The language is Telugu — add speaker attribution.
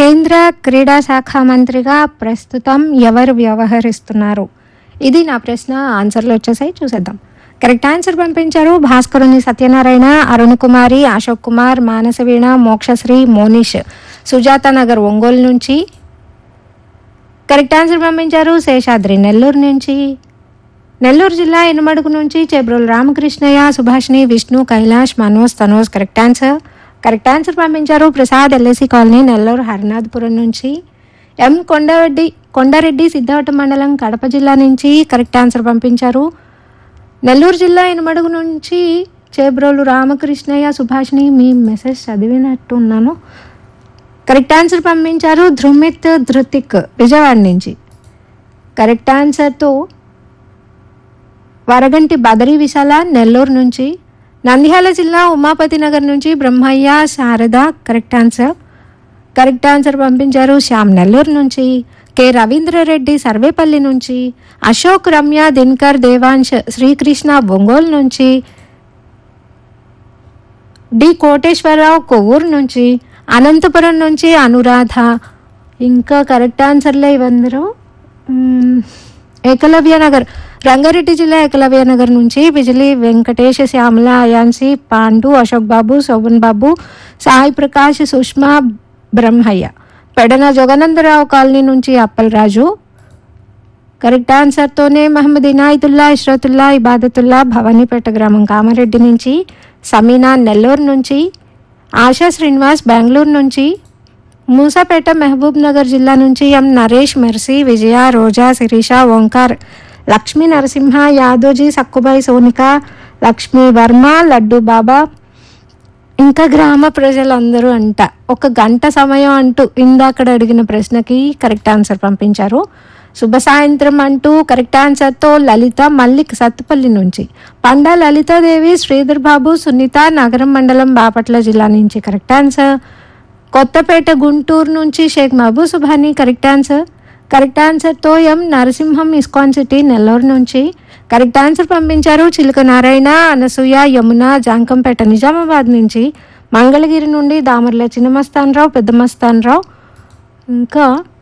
Speaker 1: కేంద్ర క్రీడా శాఖ మంత్రిగా ప్రస్తుతం ఎవరు వ్యవహరిస్తున్నారు ఇది నా ప్రశ్న ఆన్సర్లు వచ్చేసాయి చూసేద్దాం కరెక్ట్ ఆన్సర్ పంపించారు భాస్కరుని సత్యనారాయణ అరుణ్ కుమారి అశోక్ కుమార్ మానసవీణ మోక్షశ్రీ మోనిష్ సుజాత నగర్ ఒంగోలు నుంచి కరెక్ట్ ఆన్సర్ పంపించారు శేషాద్రి నెల్లూరు నుంచి నెల్లూరు జిల్లా ఎనుమడుగు నుంచి Chebrolu Ramakrishnaiah Subhashini Vishnu Kailash Manoj Tanoj correct answer correct answer పంపించారు ప్రసాద్ ఎల్ఐసి కాలనీ నెల్లూరు హరినాథపురం నుంచి ఎం కొండారెడ్డి కొండారెడ్డి సిద్ధావటం మండలం కడప జిల్లా నుంచి కరెక్ట్ ఆన్సర్ పంపించారు నెల్లూరు జిల్లా ఎనుమడుగు నుంచి చేబ్రోలు రామకృష్ణయ్య సుభాషిణి మీ మెసేజ్ చదివినట్టు ఉన్నాను కరెక్ట్ ఆన్సర్ పంపించారు ధృమిత్ ధృతిక్ విజయవాడ నుంచి కరెక్ట్ ఆన్సర్తో వరగంటి బదరి విశాల నెల్లూరు నుంచి నంద్యాల జిల్లా ఉమాపతి నగర్ నుంచి Brahmaiah Sharada correct answer correct answer పంపించారు శ్యామ్ నెల్లూరు నుంచి కె రవీంద్రరెడ్డి సర్వేపల్లి నుంచి అశోక్ రమ్య దినకర్ దేవాంశ్ శ్రీకృష్ణ ఒంగోలు నుంచి డి కోటేశ్వరరావు కొవ్వూరు నుంచి అనంతపురం నుంచి అనురాధ ఇంకా కరెక్ట్ ఆన్సర్లే ఇవందరూ మ్మ్, ఏకలవ్య నగర్ రంగారెడ్డి జిల్లా ఏకలవ్య నగర్ నుంచి బిజిలి వెంకటేష్ శ్యామల అయాన్సి పాండు అశోక్ బాబు శోభన్ బాబు సాయి ప్రకాష్ సుష్మా బ్రహ్మయ్య పెడన జగనందరావు కాలనీ నుంచి అప్పలరాజు కరెక్ట్ ఆన్సర్తోనే మహమ్మద్ ఇనాయతుల్లా ఇష్రతుల్లా ఇబాదతుల్లా భవానీపేట గ్రామం కామారెడ్డి నుంచి సమీనా నెల్లూరు నుంచి ఆశా శ్రీనివాస్ బెంగళూరు నుంచి మూసాపేట మహబూబ్ నగర్ జిల్లా నుంచి ఎం నరేష్ మెర్సీ విజయ రోజా శిరీష ఓంకార్ లక్ష్మీ నరసింహ యాదోజీ సక్కుబాయి సోనిక లక్ష్మీ వర్మ లడ్డు బాబా ఇంకా గ్రామ ప్రజలందరూ అంట ఒక గంట సమయం అంటూ ఇందాకడ అడిగిన ప్రశ్నకి కరెక్ట్ ఆన్సర్ పంపించారు శుభ సాయంత్రం అంటూ కరెక్ట్ ఆన్సర్తో లలిత మల్లిక్ సత్తుపల్లి నుంచి పండా లలితాదేవి శ్రీధర్ బాబు సునీత నగరం మండలం బాపట్ల జిల్లా నుంచి కరెక్ట్ ఆన్సర్ కొత్తపేట గుంటూరు నుంచి Sheikh Mahaboob Subhani correct answer correct ఆన్సర్తో M Narasimham ISKCON city Nellore నుంచి కరెక్ట్ ఆన్సర్ పంపించారు చిలుక నారాయణ అనసూయ యమున జాంకంపేట నిజామాబాద్ నుంచి మంగళగిరి నుండి దామర్ల చిన్నమస్తాన్ రావు పెద్ద మస్తాన్ రావు ఇంకా